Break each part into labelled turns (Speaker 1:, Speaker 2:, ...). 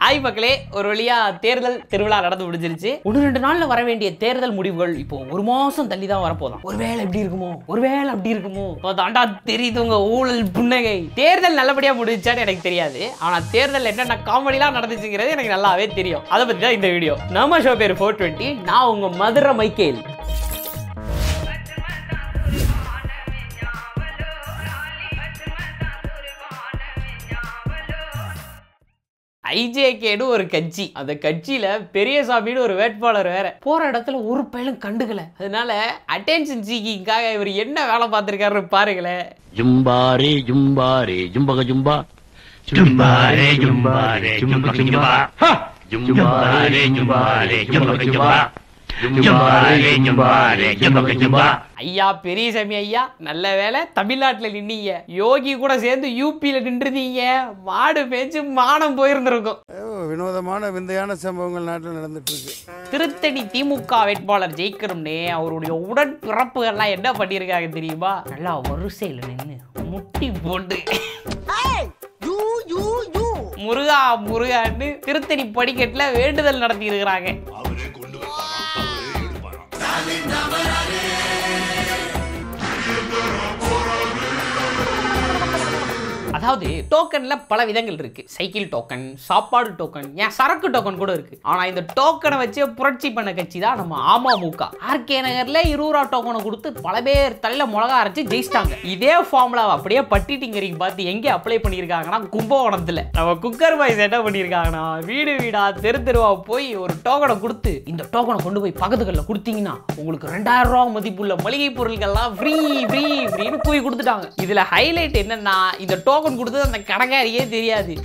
Speaker 1: ஆய் மக்களே ஒரு வழியா தேர்தல் திருவிழா நடந்து முடிஞ்சிருச்சு ஒன்று ரெண்டு நாள்ல வர வேண்டிய தேர்தல் முடிவுகள் இப்போ ஒரு மாசம் தள்ளி தான் வரப்போதாம் ஒருவேளை எப்படி இருக்குமோ ஒருவேளை அப்படி இருக்குமோ இப்போ தாண்டா தெரியுது உங்க ஊழல் புன்னகை தேர்தல் நல்லபடியா முடிஞ்சான்னு எனக்கு தெரியாது ஆனா தேர்தல் என்னென்ன காமெடிலாம் நடந்துச்சுங்கிறது எனக்கு நல்லாவே தெரியும் அதை பத்தி தான் இந்த வீடியோ நம்ம ஷோ பேர் ஃபோர் டுவெண்ட்டி நான் உங்க மதுரை மைக்கேல் ஐஜேகேடு ஒரு கட்சி அந்த கட்சியில பெரியசாமின்னு ஒரு வேட்பாளர் வேற போற இடத்துல ஒரு பயலும் கண்டுக்கல அதனால அட்டென்ஷன் சீக்கிங்காக இவர் என்ன வேலை பார்த்திருக்காரு பாருங்களேன்
Speaker 2: ஜும்பாரே ஜும்பாரே ஜும்பக ஜும்பா
Speaker 3: ஜும்பாரே ஜும்பாரே ஜும்பக ஜும்பா
Speaker 2: ஜும்பாரே ஜும்பாரே ஜும்பக ஜும்பா
Speaker 3: ஜும்பாரே ஜும்பாரே ஜும்பக ஜும்பா
Speaker 1: ஐயா பெரியசாமி ஐயா நல்ல வேலை தமிழ்நாட்டுல நின்னீங்க யோகி கூட சேர்ந்து யூபியில நின்றுதீங்க மாடு பேச்சு மானம் போயிருந்திருக்கும்
Speaker 4: ஏதோ வினோதமான விந்தையான சம்பவங்கள் நாட்டில் நடந்துட்டு இருக்கு
Speaker 1: திருத்தணி திமுக வேட்பாளர் ஜெயிக்கணும்னே அவருடைய உடன்பிறப்புகள்லாம் என்ன பண்ணியிருக்காங்க தெரியுமா நல்லா வரிசையில் நின்று முட்டி போட்டு முருகா முருகான்னு திருத்தணி படிக்கட்டுல வேண்டுதல் நடத்தி இருக்கிறாங்க அதாவது டோக்கன்ல பல விதங்கள் இருக்கு சைக்கிள் டோக்கன் சாப்பாடு டோக்கன் ஏன் சரக்கு டோக்கன் கூட இருக்கு ஆனா இந்த டோக்கனை வச்சு புரட்சி பண்ண கட்சி தான் நம்ம அமமுக ஆர்கே நகர்ல இருபது ரூபா டோக்கனை கொடுத்து பல பேர் தள்ள மிளகா அரைச்சு ஜெயிச்சிட்டாங்க இதே ஃபார்முலாவை அப்படியே பட்டிட்டிங்கரிக்கு பார்த்து எங்கே அப்ளை பண்ணியிருக்காங்கன்னா கும்பகோணத்துல நம்ம குக்கர் பாய்ஸ் என்ன பண்ணியிருக்காங்கன்னா வீடு வீடா தெரு தெருவா போய் ஒரு டோக்கனை கொடுத்து இந்த டோக்கனை கொண்டு போய் பக்கத்துக்கல்ல கொடுத்தீங்கன்னா உங்களுக்கு ரெண்டாயிரம் ரூபா மதிப்புள்ள மளிகை பொருட்கள்லாம் ஃப்ரீ ஃப்ரீ ஃப்ரீன்னு போய் கொடுத்துட்டாங்க இதுல ஹைலைட் என்னன்னா இந்த டோக்கன் கொடுத்தது அந்த கடைக்காரியே தெரியாது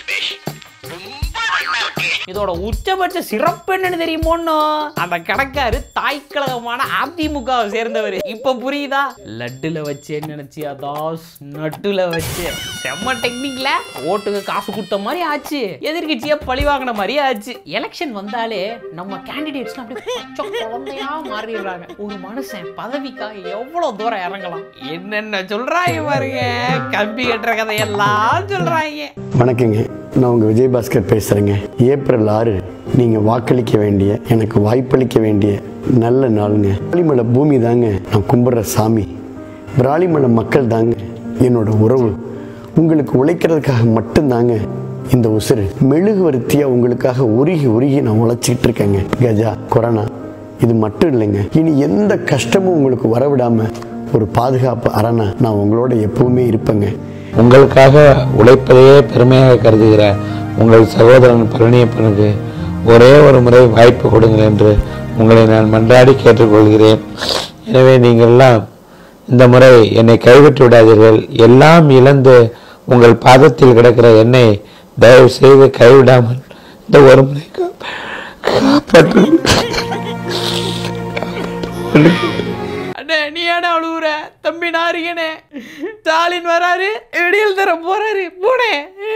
Speaker 1: இதோட உச்சபட்ச சிறப்பு என்னன்னு தெரியுமோன்னு அந்த கணக்காரு தாய்க்கழகமான அதிமுகவை சேர்ந்தவர் இப்ப புரியுதா லட்டுல வச்சேன்னு நினைச்சு அதாஸ் நட்டுல வச்சு செம்ம டெக்னிக்ல ஓட்டுக்கு காசு கொடுத்த மாதிரி ஆச்சு எதிர்கட்சியை பழி வாங்கின மாதிரி ஆச்சு எலெக்ஷன் வந்தாலே நம்ம கேண்டிடேட்ஸ் அப்படியே பச்சை குழந்தையா மாறிடுறாங்க ஒரு மனுஷன் பதவிக்காக எவ்வளவு தூரம் இறங்கலாம் என்னென்ன சொல்றாங்க பாருங்க கம்பி கட்டுற கதையெல்லாம் சொல்றாங்க
Speaker 5: வணக்கங்க நான் உங்கள் விஜயபாஸ்கர் பேசுகிறேங்க ஏப்ரல் ஆறு நீங்கள் வாக்களிக்க வேண்டிய எனக்கு வாய்ப்பளிக்க வேண்டிய நல்ல நாளுங்க விராலிமலை பூமி தாங்க நான் கும்பிட்ற சாமி விராலிமலை மக்கள் தாங்க என்னோட உறவு உங்களுக்கு உழைக்கிறதுக்காக மட்டும்தாங்க இந்த உசுறு மெழுகுவர்த்தியாக உங்களுக்காக உருகி உருகி நான் உழைச்சிக்கிட்டு இருக்கேங்க கஜா கொரோனா இது மட்டும் இல்லைங்க இனி எந்த கஷ்டமும் உங்களுக்கு வரவிடாம ஒரு பாதுகாப்பு அரணா நான் உங்களோட எப்பவுமே இருப்பேங்க
Speaker 6: உங்களுக்காக உழைப்பதையே பெருமையாக கருதுகிற உங்கள் சகோதரன் பழனியப்பனுக்கு ஒரே ஒரு முறை வாய்ப்பு கொடுங்கள் என்று உங்களை நான் மன்றாடி கேட்டுக்கொள்கிறேன் எனவே நீங்கள்லாம் இந்த முறை என்னை கைவிட்டு விடாதீர்கள் எல்லாம் இழந்து உங்கள் பாதத்தில் கிடக்கிற என்னை தயவு செய்து கைவிடாமல் இந்த ஒரு முறை கா- காப்பாற்று
Speaker 1: அண்ணே நீ ஏடா அழுவுற தம்பி நாரிகனே ஸ்டாலின் வராரு இடையில் தர போறாரு போனே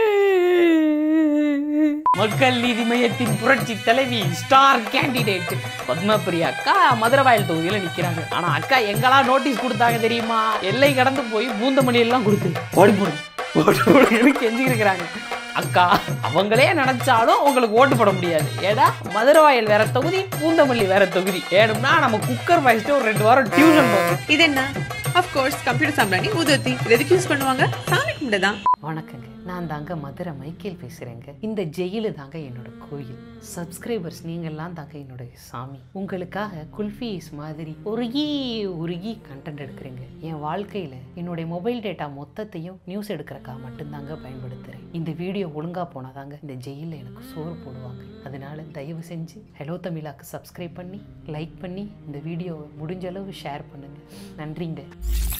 Speaker 1: மக்கள் நீதி மையத்தின் புரட்சி தலைவி ஸ்டார் கேண்டிடேட் பத்மபிரியா அக்கா மதுரவாயல் தொகுதியில நிக்கிறாங்க ஆனா அக்கா எங்கெல்லாம் நோட்டீஸ் கொடுத்தாங்க தெரியுமா எல்லை கடந்து போய் பூந்தமல்லி எல்லாம் கொடுத்து ஓடி போடு ஓடி போடுன்னு கெஞ்சி இருக்கிறாங்க அக்கா அவங்களே நினைச்சாலும் உங்களுக்கு ஓட்டு போட முடியாது ஏடா மதுரவாயல் வேற தொகுதி பூந்தமல்லி வேற தொகுதி வேணும்னா நம்ம குக்கர் வாய்ஸ்ட்டு ஒரு ரெண்டு வாரம் டியூஷன் போகணும்
Speaker 7: இது என்ன அஃப்கோர்ஸ் கம்ப்யூட்டர் சாம்பிராணி ஊதுவத்தி இது எதுக்கு யூஸ் பண்ணுவாங்க சாமி கும்பிட தான்
Speaker 1: வணக்கங்க நான் தாங்க மதுரை மைக்கேல் பேசுகிறேங்க இந்த ஜெயிலு தாங்க என்னோட கோயில் சப்ஸ்கிரைபர்ஸ் நீங்கள்லாம் தாங்க என்னுடைய சாமி உங்களுக்காக குல்ஃபீஸ் மாதிரி உருகி உருகி கண்டென்ட் எடுக்கிறேங்க என் வாழ்க்கையில் என்னுடைய மொபைல் டேட்டா மொத்தத்தையும் நியூஸ் எடுக்கிறக்காக மட்டும்தாங்க பயன்படுத்துகிறேன் இந்த வீடியோ ஒழுங்காக போனாதாங்க இந்த ஜெயிலில் எனக்கு சோறு போடுவாங்க அதனால தயவு செஞ்சு ஹலோ தமிழாக்கு சப்ஸ்கிரைப் பண்ணி லைக் பண்ணி இந்த வீடியோவை முடிஞ்ச அளவு ஷேர் பண்ணுங்கள் நன்றிங்க